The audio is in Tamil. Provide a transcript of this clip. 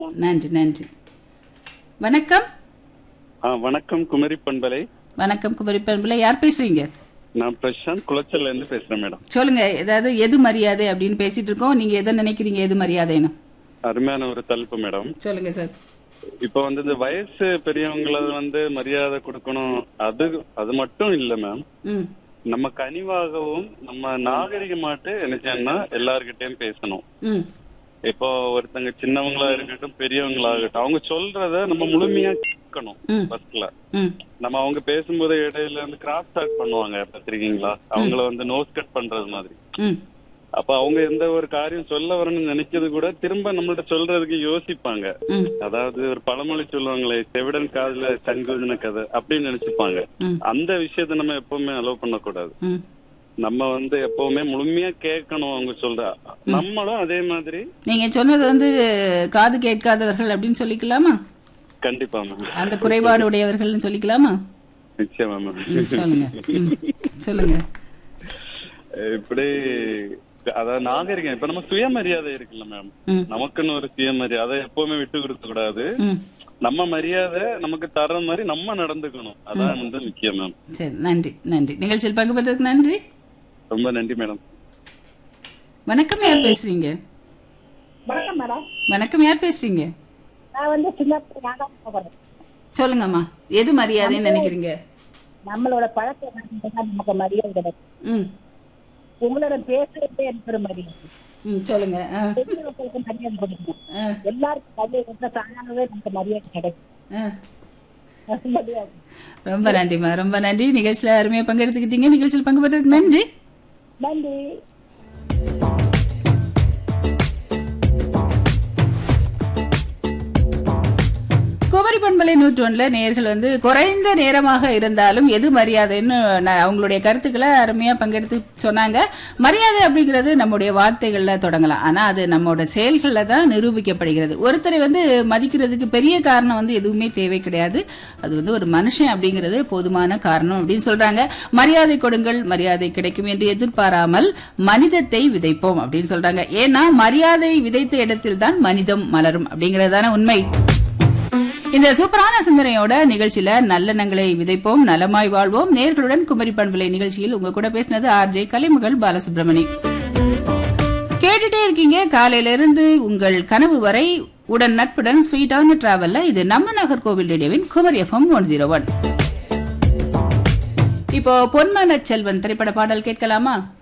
நன்றி நன்றி வணக்கம் ஆ வணக்கம் குமரி பண்பலை வணக்கம் குமரி பண்புல யார் பேசுறீங்க நான் பிரசாந்த் குளச்சல்ல இருந்து பேசுறேன் மேடம் சொல்லுங்க ஏதாவது எது மரியாதை அப்படின்னு பேசிட்டு இருக்கோம் நீங்க எதை நினைக்கிறீங்க எது மரியாதைன்னு அருமையான ஒரு தலைப்பு மேடம் சொல்லுங்க சார் இப்போ வந்து இந்த வயசு பெரியவங்கள வந்து மரியாதை கொடுக்கணும் அது அது மட்டும் இல்ல மேம் ம் நம்ம கனிவாகவும் நம்ம நாகரிகமாட்டு நினைச்சோம்னா எல்லார்கிட்டயும் பேசணும் ம் இப்போ ஒருத்தங்க சின்னவங்களா இருக்கட்டும் பெரியவங்களாகட்டும் அவங்க சொல்றத நம்ம முழுமையா கேட்கணும் ம். ஃபர்ஸ்ட்ல ம் நம்ம அவங்க பேசும்போது இடையில வந்து கிராஸ் டாக் பண்ணுவாங்க பாத்திருக்கீங்களா அவங்கள வந்து நோஸ் கட் பண்றது மாதிரி ம் அப்ப அவங்க எந்த ஒரு காரியம் சொல்ல வரணும்னு நினைக்கிறது கூட திரும்ப நம்மள்ட்ட சொல்றதுக்கு யோசிப்பாங்க ம் அதாவது ஒரு பழமொழி சொல்லுவாங்களே செவிடன் காதுல சங்குதின கதை அப்படின்னு நினைச்சுப்பாங்க ம் அந்த விஷயத்த நம்ம எப்பவுமே அலோவ் பண்ணக்கூடாது ம் நம்ம வந்து எப்பவுமே முழுமையா கேட்கணும் அவங்க சொல்ற நம்மளும் அதே மாதிரி நீங்க சொன்னது வந்து காது கேட்காதவர்கள் அப்படின்னு சொல்லிக்கலாமா கண்டிப்பா மேம் அந்த குறைபாடு உடையவர்கள்னு சொல்லிக்கலாமா நிச்சயமா மேம் ம், சொல்லுங்க ம், சொல்லுங்க இப்படி அதாவது நாகரிகம் இப்ப நம்ம சுயமரியாதை இருக்குல்ல மேம் ம் நமக்குன்னு ஒரு சுயமரியாதை அதை எப்பவுமே விட்டு கொடுக்க கூடாது ம் நம்ம மரியாதை நமக்கு தர்ற மாதிரி நம்ம நடந்துக்கணும் அதான் வந்து முக்கியம் மேம் சரி நன்றி நன்றி நிகழ்ச்சியில் பங்கு பெற்றதுக்கு நன்றி ரொம்ப நன்றி மேடம் வணக்கம் யார் பேசுறீங்க வணக்கம் மேடம் வணக்கம் யார் பேசுறீங்க நான் வந்து சின்ன ஞாபகம் போகிறேன் சொல்லுங்கம்மா எது மரியாதைன்னு நினைக்கிறீங்க நம்மளோட பழக்க வழக்கங்கள் தான் நமக்கு மரியாதை கிடைக்கும் ம் உங்களோட பேசுறதே எனக்கு ஒரு மரியாதை ம் சொல்லுங்க ஆ, பெரியவங்களுக்கு மரியாதை கொடுக்கணும் ஆ, எல்லாருக்கும் மரியாதை கொடுத்தா தானாகவே நமக்கு மரியாதை கிடைக்கும் ஆ. அது மரியாதை ரொம்ப நன்றிம்மா ரொம்ப நன்றி நிகழ்ச்சியில் அருமையாக பங்கெடுத்துக்கிட்டீங்க நிகழ்ச்சியில் பங்கு பெற்றதுக்கு நன்றி நன்றி குமரி பண்பலை நூற்றொன்றுல நேர்கள் வந்து குறைந்த நேரமாக இருந்தாலும் எது மரியாதைன்னு நான் அவங்களுடைய கருத்துக்களை அருமையா பங்கெடுத்து சொன்னாங்க மரியாதை அப்படிங்கிறது நம்முடைய வார்த்தைகள்ல தொடங்கலாம் ஆனா அது நம்மளோட செயல்கள்ல தான் நிரூபிக்கப்படுகிறது ஒருத்தரை வந்து மதிக்கிறதுக்கு பெரிய காரணம் வந்து எதுவுமே தேவை கிடையாது அது வந்து ஒரு மனுஷன் அப்படிங்கிறது போதுமான காரணம் அப்படின்னு சொல்றாங்க மரியாதை கொடுங்கள் மரியாதை கிடைக்கும் என்று எதிர்பாராமல் மனிதத்தை விதைப்போம் அப்படின்னு சொல்றாங்க ஏன்னா மரியாதை விதைத்த இடத்தில் தான் மனிதம் மலரும் அப்படிங்கறதான உண்மை இந்த சூப்பரான சிந்தனையோட நிகழ்ச்சியில நல்லெண்ணங்களை விதைப்போம் நலமாய் வாழ்வோம் நேர்களுடன் குமரி பண்பலை நிகழ்ச்சியில் உங்க கூட பேசினது ஆர்ஜே கலைமகள் பாலசுப்ரமணி கேட்டுட்டே இருக்கீங்க காலையில இருந்து உங்கள் கனவு வரை உடன் நட்புடன் ஸ்வீட்டான டிராவல்ல இது நம்ம நகர்கோவில் ரேடியோவின் Kumari FM one zero one இப்போ பொன்மன செல்வன் திரைப்பட பாடல் கேட்கலாமா